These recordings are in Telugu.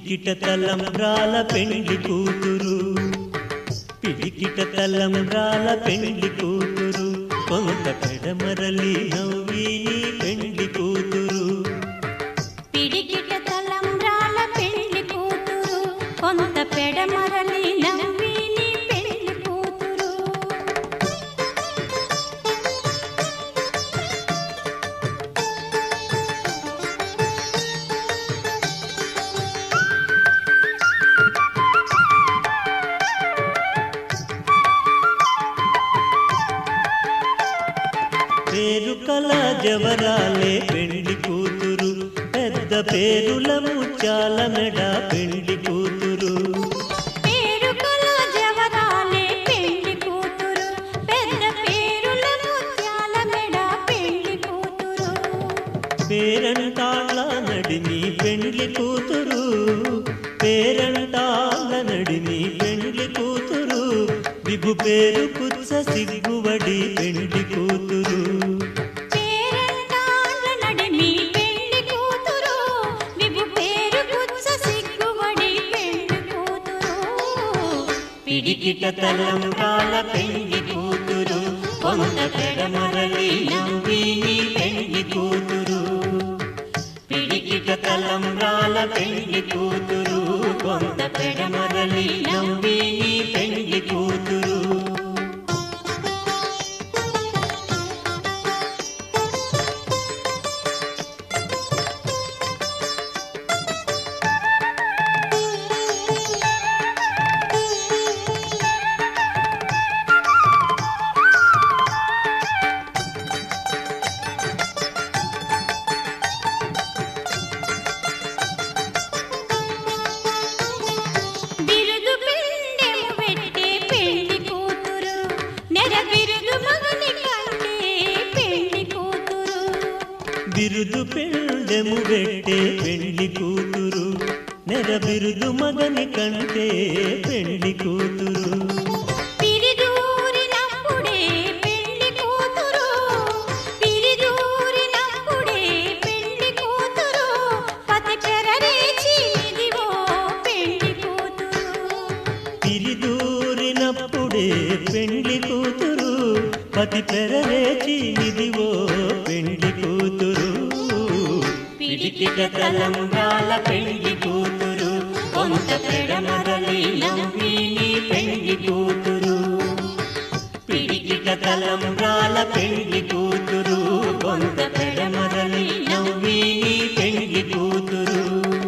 పిడికిట తలంబ్రాల పెండ్లి కూతురు పిడికిట తలంబ్రాల పెండ్లి కూతురు కొంత పెడమరలి నవ్వి నీ పెండ్లి కూతురు పిడికిట తలంబ్రాల పెళ్లి కూతురు కొంత పెడమరలి నవ్వి నీ పెళ్లి కూతురు పేరు కల జవరాలే పెండ్లి కూతురు పెద్ద పేరుల ముచ్చాల మెడ పెండ్లి కూతురు పేరుకల జవరాలే పెళ్లి కూతురు పెద్ద పేరుల ముత్యాల మెడ పెళ్లి కూతురు పేరంటాళ్ళ నడిని పెండ్లి కూతురు పేరంటాళ్ళ నడిని పెండ్లి కూతురు విభు పేరు కుత్స సిగ్గువడి పెండ్లి కూతురు పేరంటాళ్ళ నడిమి పెళ్లి కూతురు విభు పేరు కుత్స సిగ్గుబడి పెళ్లి కూతురు పిడికిట తలంబ్రాల పెండ్లి కూతురు కొంత పెడమరలి నవ్వి నీ పెండ్లి కూతురు పిడికిట తలంబ్రాల పెండ్లి కూతురు కొంత పెడమరలి నవ్వి నీ పెండ్లి కూతురు బిరుదు పిండెము పెట్టే పెళ్లి కూతురు నెర బిరుదు మగని కంటే పెళ్లి కూతురు బిరుదు పెండెము పెట్టే పెండ్లి కూతురు నెర బిరుదు మగని కంటే పెండ్లి కూతురు పిరిదూరినప్పుడే పెళ్లి కూతురు పిరిదూరినప్పుడే పెళ్లి కూతురు పతి పెరరేచి ఇదిగో పెళ్లి కూతురు తిరిదూరినప్పుడే పెండ్లి కూతురు పతి పెరరేచి నిదివో పెండ్లి కూతురు పిడికిట తలంబ్రాల పెండ్లి కూతురు కొంత పెడమరలి నవ్వి నీ పెండ్లి కూతురు పిడికిట తలంబ్రాల పెండ్లి కూతురు కొంత పెడమరలి నవ్వి నీ పెండ్లి కూతురు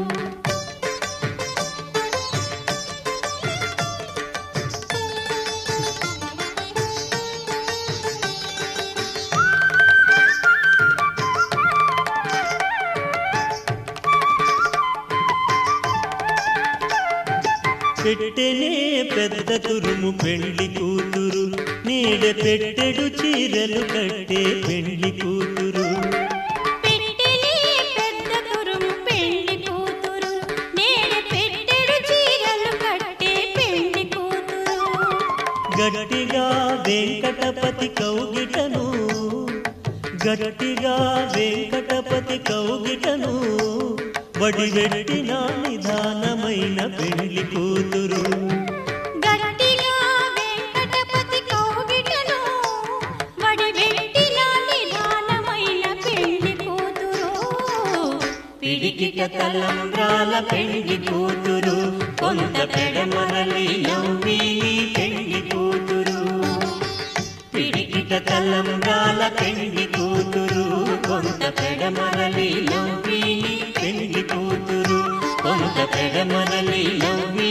పెట్టెనే పెద్ద తురుము పెండ్లి కూతురు నీడ పెట్టెడు చీరలు కట్టే పెండ్లి కూతురు పెట్టెలే పెద్ద తురుము పెళ్లి కూతురు నేడ పెట్టెడు చీరలు కట్టే పెళ్లి కూతురు గట్టిగా వెంకటపతి కౌగిటను గట్టిగా వెంకటపతి కౌగిటను వడివెట్టిన నిదానమైన పెండ్లి కూతురు గట్టిగా వెంకటపతి కౌగిటను వడివెట్టిన నిదానమైన పెళ్లి కూతురు పిడికిట తలంబ్రాల పెండ్లి కూతురు కొంత పెడమరలి నవ్వి నీ పెండ్లి కూతురు పిడికిట తలంబ్రాల పెండ్లి కూతురు కొంత పెడమరలి నవ్వి నీ పెండ్లి కూతురు కొంత పెడమరలి నవ్వి